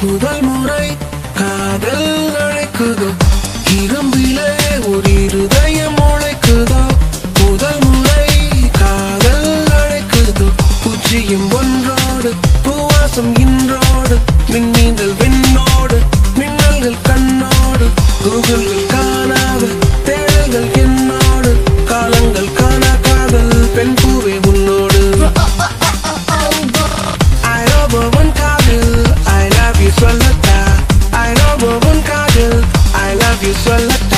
முதல் முறை காதல் அழைக்குதோ இரும்பிலே ஒரு இருதயம் உழைக்குதோ முதல் முறை காதல் அழைக்குதோ பூச்சியும் ஒன்றோடு பூவாசம் இன்றோடு மின்னீந்தல் விண்ணோடு மின்னல்கள் கண்ணோடு கூகுள்கள் காணாத தேடல்கள் என்னோடு காலங்கள் காணா காதல் பெண் பூவே உன்னோடு I love one காதல் I love you சொல்லட்டா I love one காதல் I love you சொல்லட்டா